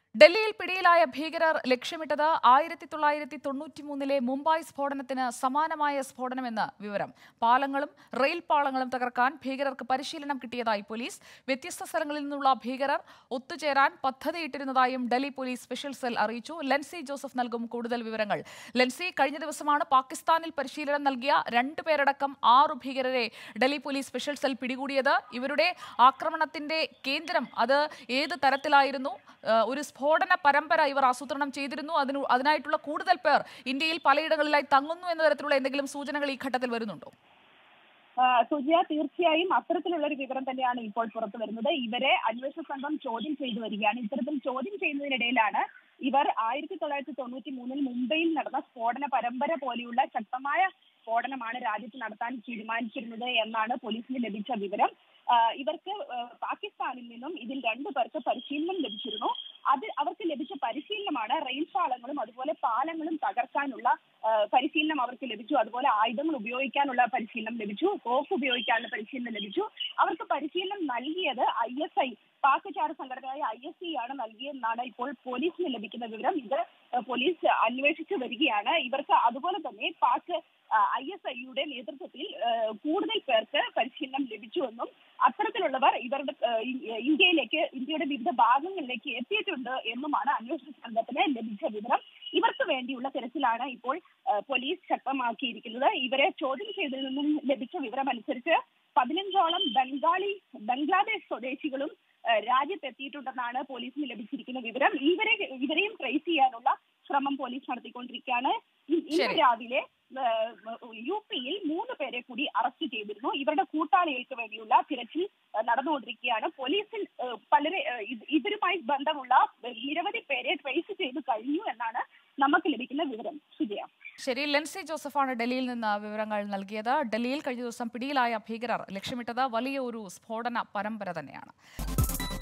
ഡൽഹിയിൽ പിടിയിലായ ഭീകരർ ലക്ഷ്യമിട്ടത് ആയിരത്തി തൊള്ളായിരത്തി തൊണ്ണൂറ്റി മൂന്നിലെ മുംബൈ സ്ഫോടനത്തിന് സമാനമായ സ്ഫോടനമെന്ന് വിവരം പാലങ്ങളും റെയിൽ പാളങ്ങളും തകർക്കാൻ ഭീകരർക്ക് പരിശീലനം കിട്ടിയതായി പോലീസ് വ്യത്യസ്ത സ്ഥലങ്ങളിൽ നിന്നുള്ള ഭീകരർ ഒത്തുചേരാൻ പദ്ധതിയിട്ടിരുന്നതായും ഡൽഹി പോലീസ് സ്പെഷ്യൽ സെൽ അറിയിച്ചു ലെൻസി ജോസഫ് നൽകും കൂടുതൽ വിവരങ്ങൾ ലെൻസി കഴിഞ്ഞ ദിവസമാണ് പാകിസ്ഥാനിൽ പരിശീലനം നൽകിയ രണ്ടു പേരടക്കം ആറു ഭീകരരെ ഡൽഹി പോലീസ് സ്പെഷ്യൽ സെൽ പിടികൂടിയത് ഇവരുടെ ആക്രമണത്തിന്റെ കേന്ദ്രം അത് ഏത് തരത്തിലായിരുന്നു ഏഹ് ഒരു സ്ഫോടന പരമ്പര ഇവർ ആസൂത്രണം ചെയ്തിരുന്നു അതിന് അതിനായിട്ടുള്ള കൂടുതൽ പേർ ഇന്ത്യയിൽ പലയിടങ്ങളിലായി തങ്ങുന്നു എന്ന തരത്തിലുള്ള എന്തെങ്കിലും സൂചനകൾ ഈ ഘട്ടത്തിൽ വരുന്നുണ്ടോ ആ, സുജിയ തീർച്ചയായും അത്തരത്തിലുള്ള ഒരു വിവരം തന്നെയാണ് ഇപ്പോൾ പുറത്തു വരുന്നത് ഇവരെ അന്വേഷണ സംഘം ചോദ്യം ചെയ്തു വരികയാണ് ഇത്തരത്തിൽ ചോദ്യം ചെയ്യുന്നതിനിടയിലാണ് ഇവർ ആയിരത്തി തൊള്ളായിരത്തി തൊണ്ണൂറ്റി മൂന്നിൽ മുംബൈയിൽ നടന്ന സ്ഫോടന പരമ്പര പോലെയുള്ള ശക്തമായ സ്ഫോടനമാണ് രാജ്യത്ത് നടത്താൻ തീരുമാനിച്ചിരുന്നത് എന്നാണ് പോലീസിന് ലഭിച്ച വിവരം ആ, ഇവർക്ക് ആ, പാകിസ്ഥാനിൽ നിന്നും ഇതിൽ രണ്ടു പേർക്ക് പരിശീലനം ലഭിച്ചിരുന്നു അത് അവർക്ക് ലഭിച്ച പരിശീലനമാണ് റെയിൽ പാളങ്ങളും അതുപോലെ പാലങ്ങളും തകർക്കാനുള്ള ആ, പരിശീലനം അവർക്ക് ലഭിച്ചു അതുപോലെ ആയുധങ്ങൾ ഉപയോഗിക്കാനുള്ള പരിശീലനം ലഭിച്ചു തോക്ക് ഉപയോഗിക്കാനുള്ള പരിശീലനം ലഭിച്ചു അവർക്ക് പരിശീലനം നൽകിയത് ഐ എസ് ഐ പാക് ചാര സംഘടനയായ ഐ എസ് സി ആണ് നൽകിയെന്നാണ് ഇപ്പോൾ പോലീസിന് ലഭിക്കുന്ന വിവരം ഇത് ആ, പോലീസ് അന്വേഷിച്ചു വരികയാണ് ഇവർക്ക് അതുപോലെ തന്നെ പാക് ഐ എസ് ഐയുടെ നേതൃത്വത്തിൽ ആ, കൂടുതൽ പേർക്ക് പരിശീലനം ലഭിച്ചുവെന്നും അത്തരത്തിലുള്ളവർ ഇവരുടെ ആ, ഇ- ഇന്ത്യയിലേക്ക് ഇന്ത്യയുടെ വിവിധ ഭാഗങ്ങളിലേക്ക് എത്തിയിട്ടുണ്ട് എന്നുമാണ് അന്വേഷണ സംഘത്തിന് ലഭിച്ച വിവരം ഇവർക്ക് വേണ്ടിയുള്ള തിരച്ചിലാണ് ഇപ്പോൾ ആ, പോലീസ് ശക്തമാക്കിയിരിക്കുന്നത് ഇവരെ ചോദ്യം ചെയ്തതിൽ നിന്നും ലഭിച്ച വിവരം അനുസരിച്ച് പതിനഞ്ചോളം ബംഗാളി ബംഗ്ലാദേശ് സ്വദേശികളും ആ, രാജ്യത്തെത്തിയിട്ടുണ്ടെന്നാണ് പോലീസിന് ലഭിച്ചിരിക്കുന്ന വിവരം ഇവരെ ഇവരെയും ട്രേസ് ചെയ്യാനുള്ള ശ്രമം പോലീസ് നടത്തിക്കൊണ്ടിരിക്കുകയാണ് ഇ- ഇന്ന് ശരി. രാവിലെ ആ, യു പിയിൽ മൂന്ന് പേരെ കൂടി അറസ്റ്റ് ചെയ്തിരുന്നു ഇവരുടെ കൂട്ടാളികൾക്ക് വേണ്ടിയുള്ള തിരച്ചിൽ ആ, നടന്നുകൊണ്ടിരിക്കുകയാണ് പോലീസിൽ ആ, പലരെ ആ, ഇത് ഇവരുമായി ബന്ധമുള്ള നിരവധി പേരെ ട്രേസ് ചെയ്ത് കഴിഞ്ഞു എന്നാണ് നമുക്ക് ലഭിക്കുന്ന വിവരം സുജയ ശരി ലെൻസി ജോസഫാണ് ഡൽഹിയിൽ നിന്ന് വിവരങ്ങൾ നൽകിയത് ഡൽഹിയിൽ കഴിഞ്ഞ ദിവസം പിടിയിലായ ഭീകരർ ലക്ഷ്യമിട്ടത് വലിയ ഒരു സ്ഫോടന പരമ്പര തന്നെയാണ്